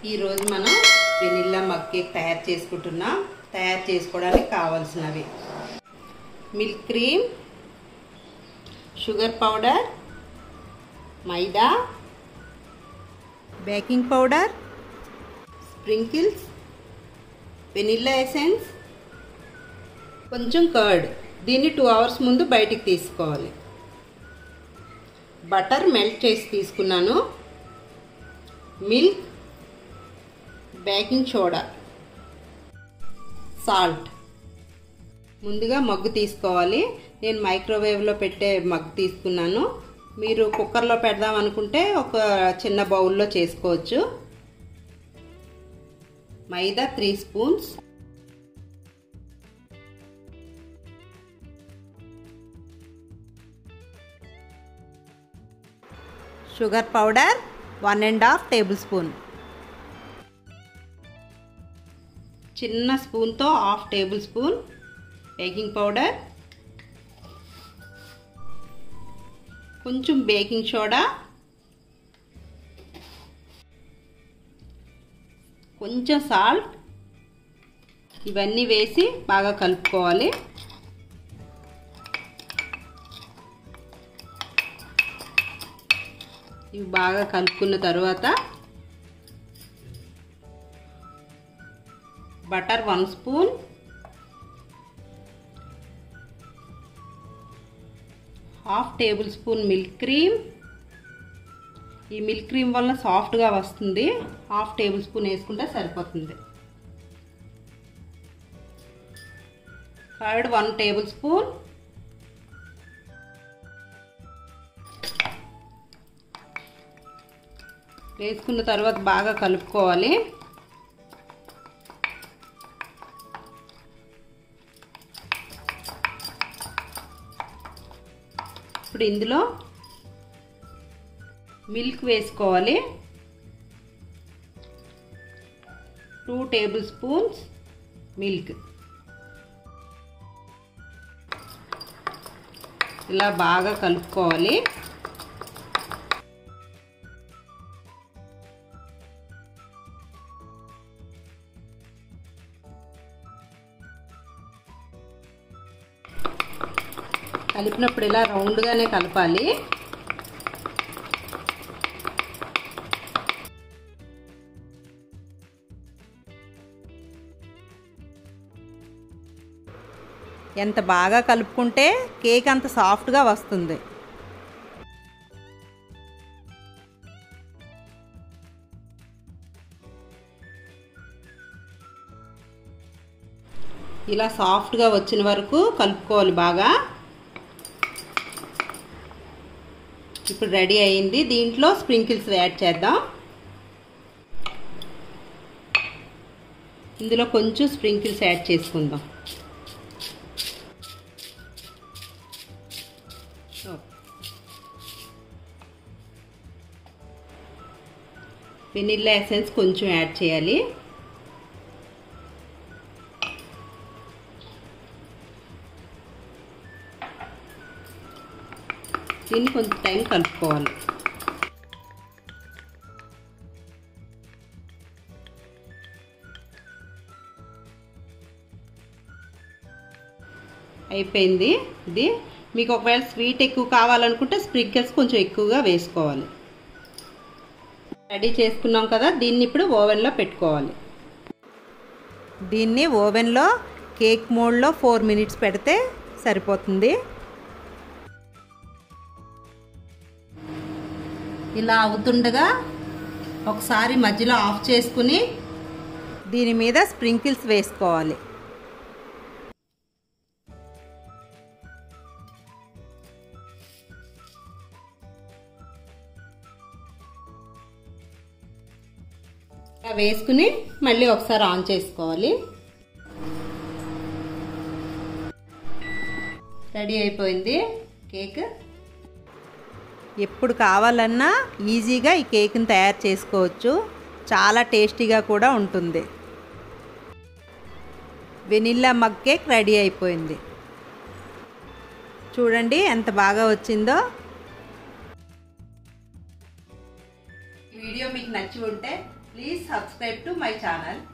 ఈరోజు మనం vanilla mug cake తయారు చేసుకుంటున్నాం తయారు చేసుకోవడానికి కావాల్సినవి మిల్క్ క్రీమ్ షుగర్ పౌడర్ మైదా baking powder sprinkles vanilla essence కొంచెం కర్డ్ దీన్ని టూ అవర్స్ ముందు బయటికి తీసుకోవాలి బటర్ మెల్ట్ చేసి తీసుకున్నాను మిల్క్ బేకింగ్ సోడా సాల్ట్ ముందుగా మగ్గు తీసుకోవాలి నేను మైక్రోవేవ్లో పెట్టే మగ్గు తీసుకున్నాను మీరు కుక్కర్లో పెడదాం అనుకుంటే ఒక చిన్న బౌల్లో చేసుకోవచ్చు మైదా three spoons sugar powder one and half tablespoon చిన్న స్పూన్తో half tablespoon baking powder కొంచెం బేకింగ్ సోడా కొంచెం సాల్ట్ ఇవన్నీ వేసి బాగా కలుపుకోవాలి ఇవి బాగా కలుపుకున్న తర్వాత butter one spoon half tablespoon milk cream ఈ మిల్క్ క్రీమ్ వల్ల సాఫ్ట్గా వస్తుంది హాఫ్ టేబుల్ స్పూన్ వేసుకుంటే సరిపోతుంది కర్డ్ వన్ టేబుల్ స్పూన్ వేసుకున్న తర్వాత బాగా కలుపుకోవాలి ఇప్పుడు ఇందులో మిల్క్ వేసుకోవాలి టూ టేబుల్ స్పూన్స్ మిల్క్ ఇలా బాగా కలుపుకోవాలి కలిపినప్పుడు ఇలా రౌండ్గానే కలపాలి ఎంత బాగా కలుపుకుంటే కేక్ అంత సాఫ్ట్గా వస్తుంది ఇలా సాఫ్ట్గా వచ్చిన వరకు కలుపుకోవాలి బాగా ఇప్పుడు రెడీ అయింది దీంట్లో స్ప్రింకిల్స్ యాడ్ చేద్దాం ఇందులో కొంచెం స్ప్రింకిల్స్ యాడ్ చేసుకుందాం వెనిల్లా ఎసెన్స్ కొంచెం యాడ్ చేయాలి దీన్ని కొంచెం టైం కలుపుకోవాలి అయిపోయింది ఇది మీకు ఒకవేళ స్వీట్ ఎక్కువ కావాలనుకుంటే స్ప్రింకిల్స్ కొంచెం ఎక్కువగా వేసుకోవాలి రెడీ చేసుకున్నాం కదా దీన్ని ఇప్పుడు ఓవెన్లో పెట్టుకోవాలి దీన్ని ఓవెన్లో కేక్ మోడ్లో ఫోర్ మినిట్స్ పెడితే సరిపోతుంది ఇలా అవుతుండగా ఒకసారి మధ్యలో ఆఫ్ చేసుకుని దీని మీద స్ప్రింకిల్స్ వేసుకోవాలి వేసుకుని మళ్ళీ ఒకసారి ఆన్ చేసుకోవాలి రెడీ అయిపోయింది కేక్ ఎప్పుడు కావాలన్నా ఈజీగా ఈ కేక్ని తయారు చేసుకోవచ్చు చాలా టేస్టీగా కూడా ఉంటుంది వెనిల్లా మగ్ కేక్ రెడీ అయిపోయింది చూడండి ఎంత బాగా వచ్చిందో ఈ వీడియో మీకు నచ్చి ఉంటే please subscribe to my channel